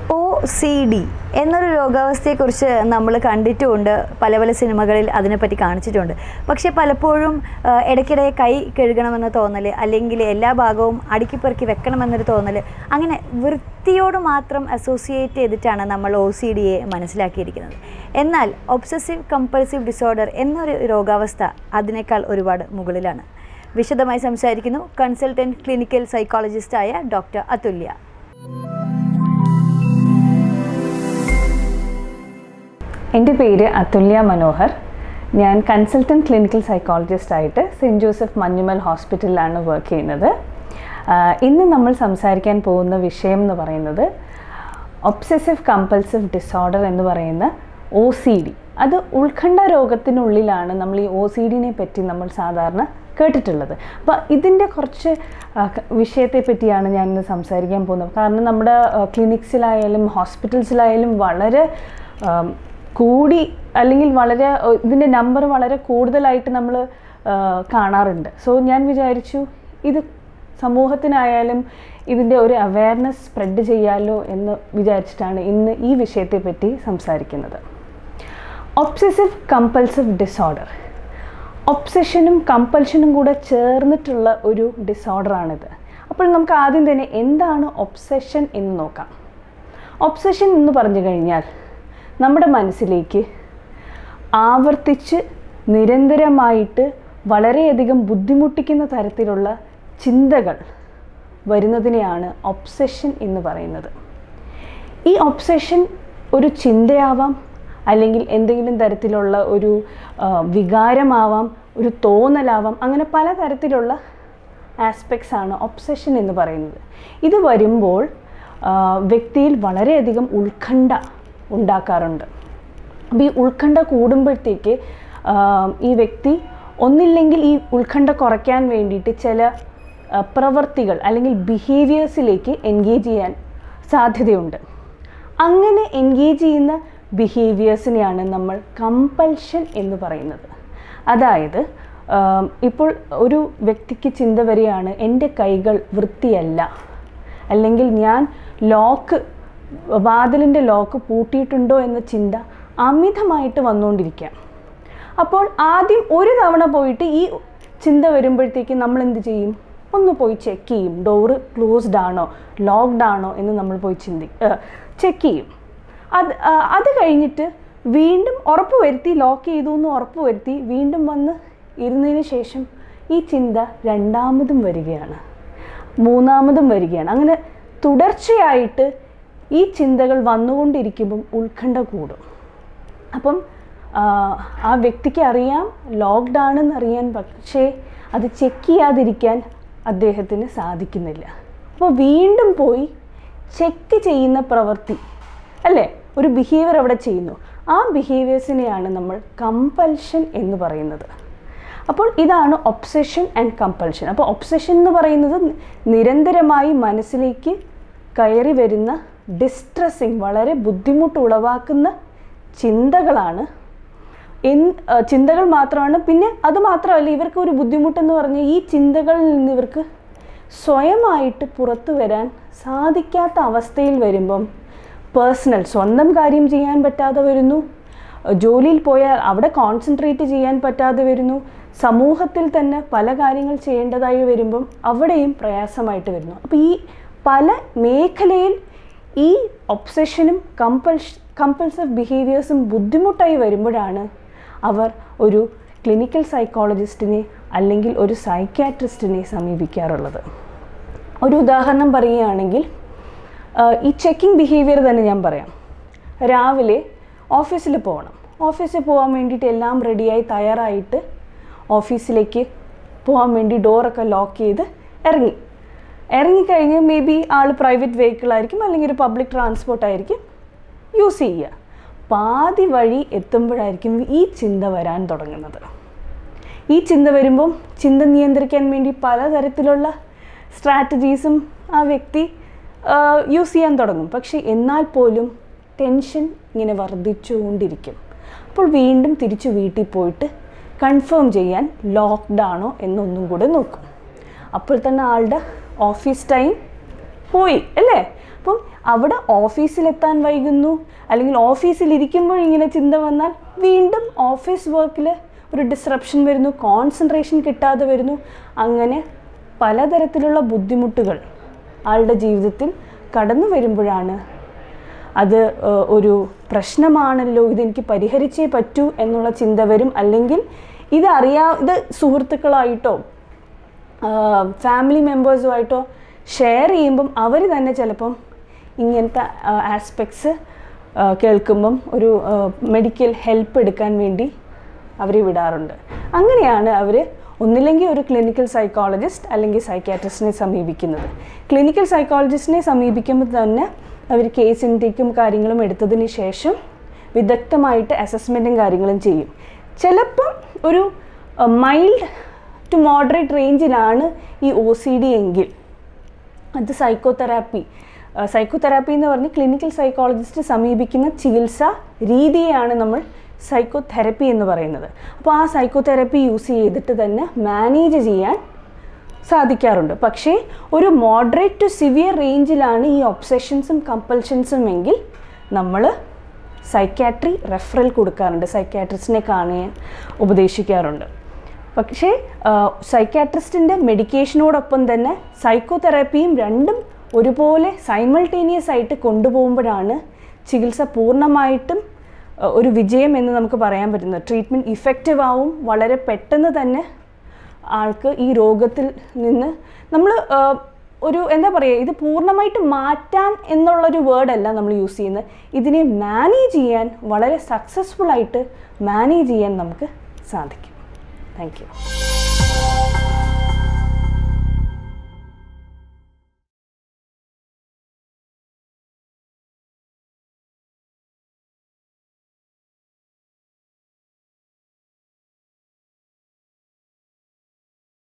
O C D എന്നൊരു രോഗാവസ്ഥയെക്കുറിച്ച് നമ്മൾ കണ്ടിട്ടുമുണ്ട് പല പല സിനിമകളിൽ അതിനെപ്പറ്റി കാണിച്ചിട്ടുണ്ട് പക്ഷേ പലപ്പോഴും ആ, ഇടയ്ക്കിടെ കൈ കഴുകണമെന്ന തോന്നൽ അല്ലെങ്കിൽ എല്ലാ ഭാഗവും അടുക്കിപ്പെറുക്കി വെക്കണമെന്നൊരു തോന്നൽ അങ്ങനെ വൃത്തിയോട് മാത്രം അസോസിയേറ്റ് ചെയ്തിട്ടാണ് നമ്മൾ ഒ സി ഡിയെ മനസ്സിലാക്കിയിരിക്കുന്നത് എന്നാൽ ഒബ്സസീവ് കമ്പൾസീവ് ഡിസോർഡർ എന്നൊരു രോഗാവസ്ഥ അതിനേക്കാൾ ഒരുപാട് മുകളിലാണ് വിശദമായി സംസാരിക്കുന്നു കൺസൾട്ടൻറ്റ് ക്ലിനിക്കൽ സൈക്കോളജിസ്റ്റായ ഡോക്ടർ അതുല്യ എൻ്റെ പേര് അതുല്യ മനോഹർ ഞാൻ കൺസൾട്ടൻറ്റ് ക്ലിനിക്കൽ സൈക്കോളജിസ്റ്റ് ആയിട്ട് സെൻറ്റ് ജോസഫ് മഞ്ഞുമൽ ഹോസ്പിറ്റലിലാണ് വർക്ക് ചെയ്യുന്നത് ആഹ് ഇന്ന് നമ്മൾ സംസാരിക്കാൻ പോകുന്ന വിഷയം എന്ന് പറയുന്നത് ഒബ്സെസീവ് കമ്പൾസീവ് ഡിസോർഡർ എന്ന് പറയുന്ന ഒ സി ഡി അത് ഉത്കണ്ഠ രോഗത്തിനുള്ളിലാണ് നമ്മൾ ഈ ഒ സി ഡിനെ പറ്റി നമ്മൾ സാധാരണ കേട്ടിട്ടുള്ളത് അപ്പോൾ ഇതിൻ്റെ കുറച്ച് ആ, ക- വിഷയത്തെ പറ്റിയാണ് ഞാൻ ഇന്ന് സംസാരിക്കാൻ പോകുന്നത് കാരണം നമ്മുടെ ക്ലിനിക്സിലായാലും ഹോസ്പിറ്റൽസിലായാലും വളരെ ആം, കൂടി അല്ലെങ്കിൽ വളരെ ആ, ഇതിൻ്റെ നമ്പർ വളരെ കൂടുതലായിട്ട് നമ്മൾ കാണാറുണ്ട് സോ ഞാൻ വിചാരിച്ചു ഇത് സമൂഹത്തിനായാലും ഇതിൻ്റെ ഒരു അവയർനെസ് സ്പ്രെഡ് ചെയ്യാമല്ലോ എന്ന് വിചാരിച്ചിട്ടാണ് ഇന്ന് ഈ വിഷയത്തെ പറ്റി സംസാരിക്കുന്നത് ഒബ്സെസീവ് കമ്പൾസീവ് ഡിസോർഡർ ഒബ്സെഷനും കമ്പൽഷനും കൂടെ ചേർന്നിട്ടുള്ള ഒരു ഡിസോർഡറാണിത് അപ്പോൾ നമുക്ക് ആദ്യം തന്നെ എന്താണ് ഒബ്സെഷൻ എന്ന് നോക്കാം ഒബ്സെഷൻ എന്ന് പറഞ്ഞു കഴിഞ്ഞാൽ നമ്മുടെ മനസ്സിലേക്ക് ആവർത്തിച്ച് നിരന്തരമായിട്ട് വളരെയധികം ബുദ്ധിമുട്ടിക്കുന്ന തരത്തിലുള്ള ചിന്തകൾ വരുന്നതിനെയാണ് ഒബ്സെഷൻ എന്ന് പറയുന്നത് ഈ ഒബ്സെഷൻ ഒരു ചിന്തയാവാം അല്ലെങ്കിൽ എന്തെങ്കിലും തരത്തിലുള്ള ഒരു ആ, വികാരമാവാം ഒരു തോന്നലാവാം അങ്ങനെ പല തരത്തിലുള്ള ആസ്പെക്ട്സ് ആണ് ഒബ്സെഷൻ എന്ന് പറയുന്നത് ഇത് വരുമ്പോൾ ആ, വ്യക്തിയിൽ വളരെയധികം ഉത്കണ്ഠ ഉണ്ടാക്കാറുണ്ട് അപ്പോൾ ഈ ഉത്കണ്ഠ കൂടുമ്പോഴത്തേക്ക് ആ, ഈ വ്യക്തി ഒന്നില്ലെങ്കിൽ ഈ ഉത്കണ്ഠ കുറയ്ക്കാൻ വേണ്ടിയിട്ട് ചില ആ, പ്രവർത്തികൾ അല്ലെങ്കിൽ ബിഹേവിയേഴ്സിലേക്ക് എൻഗേജ് ചെയ്യാൻ സാധ്യതയുണ്ട് അങ്ങനെ എൻഗേജ് ചെയ്യുന്ന ബിഹേവിയേഴ്സിനെയാണ് നമ്മൾ കമ്പൽഷൻ എന്ന് പറയുന്നത് അതായത് ആം, ഇപ്പോൾ ഒരു വ്യക്തിക്ക് ചിന്ത വരികയാണ് എൻ്റെ കൈകൾ വൃത്തിയല്ല അല്ലെങ്കിൽ ഞാൻ ലോക്ക് വാതിലിൻ്റെ ലോക്ക് പൂട്ടിയിട്ടുണ്ടോ എന്ന ചിന്ത അമിതമായിട്ട് വന്നുകൊണ്ടിരിക്കാം അപ്പോൾ ആദ്യം ഒരു തവണ പോയിട്ട് ഈ ചിന്ത വരുമ്പോഴത്തേക്ക് നമ്മൾ എന്ത് ചെയ്യും ഒന്ന് പോയി ചെക്ക് ചെയ്യും ഡോറ് ക്ലോസ്ഡ് ആണോ ലോക്ക്ഡ് ആണോ എന്ന് നമ്മൾ പോയി ചിന്തി ചെക്ക് ചെയ്യും അത് ആ, അത് കഴിഞ്ഞിട്ട് വീണ്ടും ഉറപ്പ് വരുത്തി ലോക്ക് ചെയ്തു എന്ന് ഉറപ്പ് വരുത്തി വീണ്ടും വന്ന് ഇരുന്നതിന് ശേഷം ഈ ചിന്ത രണ്ടാമതും വരികയാണ് മൂന്നാമതും വരികയാണ് അങ്ങനെ തുടർച്ചയായിട്ട് ഈ ചിന്തകൾ വന്നുകൊണ്ടിരിക്കുമ്പം ഉത്കണ്ഠ കൂടും അപ്പം ആ, ആ വ്യക്തിക്ക് അറിയാം ലോക്ക്ഡ് ആണെന്ന് അറിയാൻ പക്ഷേ അത് ചെക്ക് ചെയ്യാതിരിക്കാൻ അദ്ദേഹത്തിന് സാധിക്കുന്നില്ല അപ്പോൾ വീണ്ടും പോയി ചെക്ക് ചെയ്യുന്ന പ്രവൃത്തി അല്ലേ ഒരു ബിഹേവിയർ അവിടെ ചെയ്യുന്നു ആ ബിഹേവിയേഴ്സിനെയാണ് നമ്മൾ കമ്പൽഷൻ എന്ന് പറയുന്നത് അപ്പോൾ ഇതാണ് ഒബ്സെഷൻ ആൻഡ് കമ്പൽഷൻ അപ്പോൾ ഒബ്സെഷൻ എന്ന് പറയുന്നത് നിരന്തരമായി മനസ്സിലേക്ക് കയറി വരുന്ന ഡിസ്ട്രസ്സിങ് വളരെ ബുദ്ധിമുട്ട് ഉളവാക്കുന്ന ചിന്തകളാണ് എൻ ആ, ചിന്തകൾ മാത്രമാണ് പിന്നെ അത് മാത്രമല്ല ഇവർക്ക് ഒരു ബുദ്ധിമുട്ടെന്ന് പറഞ്ഞ് ഈ ചിന്തകളിൽ നിന്ന് ഇവർക്ക് സ്വയമായിട്ട് പുറത്തു വരാൻ സാധിക്കാത്ത അവസ്ഥയിൽ വരുമ്പം പേഴ്സണൽ സ്വന്തം കാര്യം ചെയ്യാൻ പറ്റാതെ വരുന്നു ജോലിയിൽ പോയാൽ അവിടെ കോൺസെൻട്രേറ്റ് ചെയ്യാൻ പറ്റാതെ വരുന്നു സമൂഹത്തിൽ തന്നെ പല കാര്യങ്ങൾ ചെയ്യേണ്ടതായി വരുമ്പം അവിടെയും പ്രയാസമായിട്ട് വരുന്നു അപ്പോൾ ഈ പല മേഖലയിൽ ഈ ഒബ്സെഷനും കമ്പൽഷ കമ്പൽസീവ് ബിഹേവിയേഴ്സും ബുദ്ധിമുട്ടായി വരുമ്പോഴാണ് അവർ ഒരു ക്ലിനിക്കൽ സൈക്കോളജിസ്റ്റിനെ അല്ലെങ്കിൽ ഒരു സൈക്യാട്രിസ്റ്റിനെ സമീപിക്കാറുള്ളത് ഒരു ഉദാഹരണം പറയുകയാണെങ്കിൽ ആഹ് ഈ ചെക്കിംഗ് ബിഹേവിയർ തന്നെ ഞാൻ പറയാം രാവിലെ ഓഫീസിൽ പോകണം ഓഫീസിൽ പോകാൻ വേണ്ടിയിട്ട് എല്ലാം റെഡിയായി തയ്യാറായിട്ട് ഓഫീസിലേക്ക് പോകാൻ വേണ്ടി ഡോറൊക്കെ ലോക്ക് ചെയ്ത് ഇറങ്ങി ഇറങ്ങിക്കഴിഞ്ഞ് മേ ബി ആൾ പ്രൈവറ്റ് വെഹിക്കിൾ ആയിരിക്കും അല്ലെങ്കിൽ ഒരു പബ്ലിക് ട്രാൻസ്പോർട്ട് ആയിരിക്കും യൂസ് ചെയ്യുക പാതി വഴി എത്തുമ്പോഴായിരിക്കും ഈ ചിന്ത വരാൻ തുടങ്ങുന്നത് ഈ ചിന്ത വരുമ്പം ചിന്ത നിയന്ത്രിക്കാൻ വേണ്ടി പലതരത്തിലുള്ള സ്ട്രാറ്റജീസും ആ വ്യക്തി യൂസ് ചെയ്യാൻ തുടങ്ങും പക്ഷേ എന്നാൽ പോലും ടെൻഷൻ ഇങ്ങനെ വർദ്ധിച്ചുകൊണ്ടിരിക്കും അപ്പോൾ വീണ്ടും തിരിച്ചു വീട്ടിൽ പോയിട്ട് കൺഫേം ചെയ്യാൻ ലോക്ക്ഡ് ആണോ എന്നൊന്നും കൂടെ നോക്കും അപ്പോൾ തന്നെ ആളുടെ ഓഫീസ് ടൈം പോയി അല്ലേ അപ്പം അവിടെ ഓഫീസിലെത്താൻ വൈകുന്നു അല്ലെങ്കിൽ ഓഫീസിലിരിക്കുമ്പോൾ ഇങ്ങനെ ചിന്ത വന്നാൽ വീണ്ടും ഓഫീസ് വർക്കിൽ ഒരു ഡിസ്റപ്ഷൻ വരുന്നു കോൺസെൻട്രേഷൻ കിട്ടാതെ വരുന്നു അങ്ങനെ പലതരത്തിലുള്ള ബുദ്ധിമുട്ടുകൾ ആളുടെ ജീവിതത്തിൽ കടന്നു വരുമ്പോഴാണ് അത് ഏഹ്, ഒരു പ്രശ്നമാണല്ലോ ഇതെനിക്ക് പരിഹരിച്ചേ പറ്റൂ എന്നുള്ള ചിന്ത വരും അല്ലെങ്കിൽ ഇതറിയാ ഇത് സുഹൃത്തുക്കളായിട്ടോ ഫാമിലി മെമ്പേഴ്സുമായിട്ടോ ഷെയർ ചെയ്യുമ്പം അവർ തന്നെ ചിലപ്പം ഇങ്ങനത്തെ ആസ്പെക്ട്സ് കേൾക്കുമ്പം ഒരു മെഡിക്കൽ ഹെൽപ്പ് എടുക്കാൻ വേണ്ടി അവർ വിടാറുണ്ട് അങ്ങനെയാണ് അവർ ഒന്നില്ലെങ്കിൽ ഒരു ക്ലിനിക്കൽ സൈക്കോളജിസ്റ്റ് അല്ലെങ്കിൽ സൈക്യാട്രിസ്റ്റിനെ സമീപിക്കുന്നത് ക്ലിനിക്കൽ സൈക്കോളജിസ്റ്റിനെ സമീപിക്കുമ്പോൾ തന്നെ അവർ കേസ് ഇൻടേക്കും കാര്യങ്ങളും എടുത്തതിന് ശേഷം വിദഗ്ധമായിട്ട് അസസ്മെൻറ്റും കാര്യങ്ങളും ചെയ്യും ചിലപ്പം ഒരു മൈൽഡ് ടു മോഡറേറ്റ് റേഞ്ചിലാണ് ഈ ഒ സി ഡി എങ്കിൽ അത് സൈക്കോതെറാപ്പി സൈക്കോതെറാപ്പി എന്ന് പറഞ്ഞ് ക്ലിനിക്കൽ സൈക്കോളജിസ്റ്റ് സമീപിക്കുന്ന ചികിത്സ രീതിയെയാണ് നമ്മൾ സൈക്കോതെറപ്പി എന്ന് പറയുന്നത് അപ്പോൾ ആ സൈക്കോതെറാപ്പി യൂസ് ചെയ്തിട്ട് തന്നെ മാനേജ് ചെയ്യാൻ സാധിക്കാറുണ്ട് പക്ഷേ ഒരു മോഡറേറ്റ് ടു സിവിയർ റേഞ്ചിലാണ് ഈ ഒബ്സെഷൻസും കമ്പൽഷൻസും എങ്കിൽ നമ്മൾ സൈക്യാട്രി റെഫറൽ കൊടുക്കാറുണ്ട് സൈക്യാട്രിസ്റ്റിനെ കാണാൻ ഉപദേശിക്കാറുണ്ട് പക്ഷേ സൈക്യാട്രിസ്റ്റിൻ്റെ മെഡിക്കേഷനോടൊപ്പം തന്നെ സൈക്കോതെറാപ്പിയും രണ്ടും ഒരുപോലെ സൈമൾട്ടേനിയസ് ആയിട്ട് കൊണ്ടുപോകുമ്പോഴാണ് ചികിത്സ പൂർണ്ണമായിട്ടും ആ, ഒരു വിജയം എന്ന് നമുക്ക് പറയാൻ പറ്റുന്നത് ട്രീറ്റ്മെൻറ്റ് ഇഫക്റ്റീവ് ആവും വളരെ പെട്ടെന്ന് തന്നെ ആൾക്ക് ഈ രോഗത്തിൽ നിന്ന് നമ്മൾ ഒരു എന്താ പറയുക ഇത് പൂർണ്ണമായിട്ട് മാറ്റാൻ എന്നുള്ളൊരു വേർഡല്ല നമ്മൾ യൂസ് ചെയ്യുന്നത് ഇതിനെ മാനേജ് ചെയ്യാൻ വളരെ സക്സസ്ഫുൾ ആയിട്ട് മാനേജ് ചെയ്യാൻ നമുക്ക് സാധിക്കും താങ്ക് യു